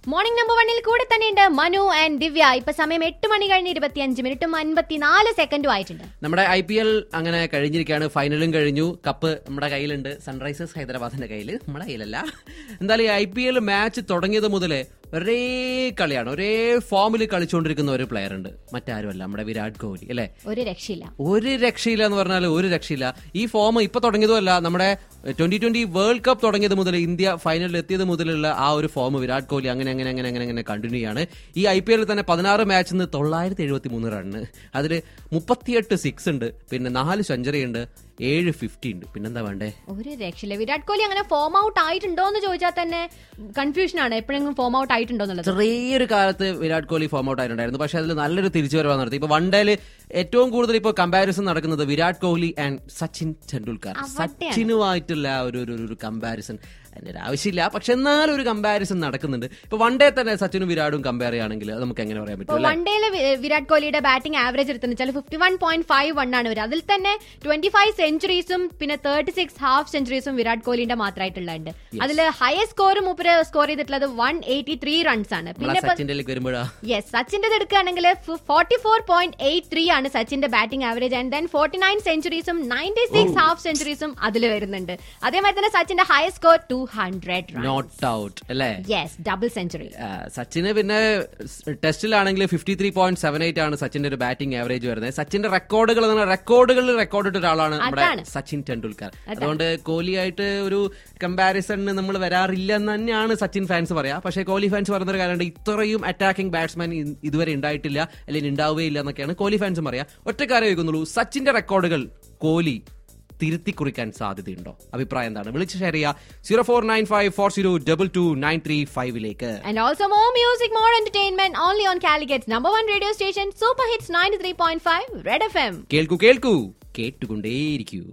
Morning number വണ്ണിൽ കൂടെ തന്നെയുണ്ട് മനു ആൻഡ് ദിവ്യ ഇപ്പൊ സമയം എട്ട് മണി കഴിഞ്ഞ് ഇരുപത്തിയഞ്ച് മിനിറ്റും അൻപത്തിനാല് സെക്കൻഡും ആയിട്ടുണ്ട് നമ്മുടെ ഐ പി എൽ അങ്ങനെ കഴിഞ്ഞിരിക്കുകയാണ് ഫൈനലും കഴിഞ്ഞു കപ്പ് നമ്മുടെ കയ്യിലുണ്ട് സൺറൈസേഴ്സ് ഹൈദരാബാദിന്റെ കയ്യിൽ നമ്മുടെ കയ്യിലല്ല എന്തായാലും ഐ പി എൽ മാച്ച് തുടങ്ങിയത് മുതലേ ഒരേ കളിയാണ് ഒരേ ഫോമിൽ കളിച്ചുകൊണ്ടിരിക്കുന്ന ഒരു പ്ലെയർ ഉണ്ട് മറ്റാരുമല്ല നമ്മുടെ വിരാട് കോഹ്ലി അല്ലേ ഒരു രക്ഷയില്ല ഒരു രക്ഷയില്ല എന്ന് പറഞ്ഞാൽ ഒരു രക്ഷയില്ല ഈ ഫോം ഇപ്പൊ തുടങ്ങിയതുമല്ല നമ്മുടെ ട്വന്റി ട്വന്റി വേൾഡ് കപ്പ് തുടങ്ങിയത് മുതൽ ഇന്ത്യ ഫൈനലിൽ എത്തിയത് മുതലുള്ള ആ ഒരു ഫോം വിരാട് കോഹ്ലി അങ്ങനെ അങ്ങനെ അങ്ങനെ അങ്ങനെ അങ്ങനെ കണ്ടിന്യൂ ചെയ്യാണ് ഈ ഐ പി എല്ലിൽ തന്നെ പതിനാറ് മാച്ചിൽ നിന്ന് തൊള്ളായിരത്തി എഴുപത്തി മൂന്ന് റണ്ണ് അതിൽ മുപ്പത്തിയെട്ട് സിക്സ് ഉണ്ട് പിന്നെ നാല് സെഞ്ചുറി ഉണ്ട് ഏഴ് ഫിഫ്റ്റി ഉണ്ട് പിന്നെന്താ വേണ്ടേ ഒരു രക്ഷയില്ല വിരാട് കോഹ്ലി അങ്ങനെ ഫോം ഔട്ട് ആയിട്ടുണ്ടോ എന്ന് ചോദിച്ചാൽ തന്നെ കൺഫ്യൂഷൻ ആണ് എപ്പോഴെങ്കിലും ഫോം ഔട്ട് ആയിട്ടുണ്ടോ എന്നുള്ളത് ചെറിയൊരു കാലത്ത് വിരാട് കോഹ്ലി ഫോം ഔട്ട് ആയിട്ടുണ്ടായിരുന്നു പക്ഷെ അതിൽ നല്ലൊരു തിരിച്ചുവരവാണ് നടത്തി ഇപ്പൊ വൺ ഡേയിൽ ഏറ്റവും കൂടുതൽ ഇപ്പോൾ കമ്പാരിസൺ നടക്കുന്നത് വിരാട് കോഹ്ലി ആൻഡ് സച്ചിൻ ടെണ്ടുൽക്കർ അവിടെയാണ്. സച്ചിനുമായിട്ടുള്ള ഒരു ഒരു ഒരു കമ്പാരിസൺ അതിന്റെ ഒരു ആവശ്യമില്ല പക്ഷെ എന്നാലും ഒരു കമ്പാരിസൺ നടക്കുന്നുണ്ട് ഇപ്പൊ വൺ ഡേ തന്നെ സച്ചിനും വിരാടും കമ്പയർ ചെയ്യുകയാണെങ്കിൽ അത് നമുക്ക് എങ്ങനെ പറയാൻ ഇപ്പൊ പറ്റും അല്ലേ വൺ ഡേയില് വിരാട് കോഹ്ലിയുടെ ബാറ്റിംഗ് ആവറേജ് എടുത്തെന്ന് വെച്ചാൽ fifty one point five one ആണ് വരിക അതിൽ തന്നെ ട്വന്റി ഫൈവ് സെഞ്ചുറീസും പിന്നെ തേർട്ടി സിക്സ് ഹാഫ് സെഞ്ചുറീസും വിരാട് കോഹ്ലിന്റെ മാത്രമായിട്ടുള്ളുണ്ട് അതിൽ ഹയസ്റ്റ് സ്കോർ മൂപ്പര് സ്കോർ ചെയ്തിട്ടുള്ളത് വൺ എയ്റ്റി ത്രീ റൺസ് ആണ് നമ്മളെ പിന്നെ ഇപ്പൊ- സച്ചിന്റെ വരുമ്പോഴാ യെസ് സച്ചിന്റെ എടുക്കുകയാണെങ്കിൽ forty four point eight three ആണ് സച്ചിന്റെ batting average and then forty nine സെഞ്ചുറീസും നയൻറ്റി സിക്സ് ഹാഫ് സെഞ്ചുറീസും അതിൽ വരുന്നുണ്ട് അതേമാതിരി തന്നെ സച്ചിന്റെ highest score two hundred run not out അല്ലേ യെസ് ഡബിൾ സെഞ്ചുറി ആ, സച്ചിന് പിന്നെ സ് ടെസ്റ്റിലാണെങ്കിൽ fifty three point seven eight ആണ് സച്ചിന്റെ ഒരു ബാറ്റിംഗ് ആവറേജ് വരുന്നത് സച്ചിന്റെ റെക്കോർഡുകൾ റെക്കോർഡുകളിൽ റെക്കോർഡ് ഇട്ട ഒരാളാണ് നമ്മുടെ അതാണ്. സച്ചിൻ ടെണ്ടുൽക്കർ അതുകൊണ്ട് കോഹ്ലിയായിട്ട് ഒരു കമ്പാരിസണിന് നമ്മൾ വരാറില്ല എന്ന് തന്നെയാണ് സച്ചിൻ ഫാൻസ് പറയാ പക്ഷേ കോഹ്ലി ഫാൻസ് പറയുന്ന ഒരു കാര്യമുണ്ട് ഇത്രയും അറ്റാക്കിംഗ് ബാറ്റ്സ്മാൻ ഇതുവരെ ഉണ്ടായിട്ടില്ല അല്ലെങ്കിൽ ഉണ്ടാവുകയില്ല എന്നൊക്കെയാണ് കോഹ്ലി ഫാൻസും പറയാ ഒറ്റക്കാരെ ചോദിക്കുന്നുള്ളൂ സച്ചിന്റെ റെക്കോർഡുകൾ കോഹ്ലി തിരുത്തി കുറിക്കാൻ സാധ്യതയുണ്ടോ അഭിപ്രായം എന്താണ് വിളിച്ച് ഷെയർ ചെയ്യുക zero four nine five four zero double two nine three ഫൈവിലേക്ക് And also more music, more entertainment only on Calicutt's number one radio station, Super Hits 93.5 Red FM. കേൾക്കൂ കേൾക്കൂ കേട്ടുകൊണ്ടേയിരിക്കൂ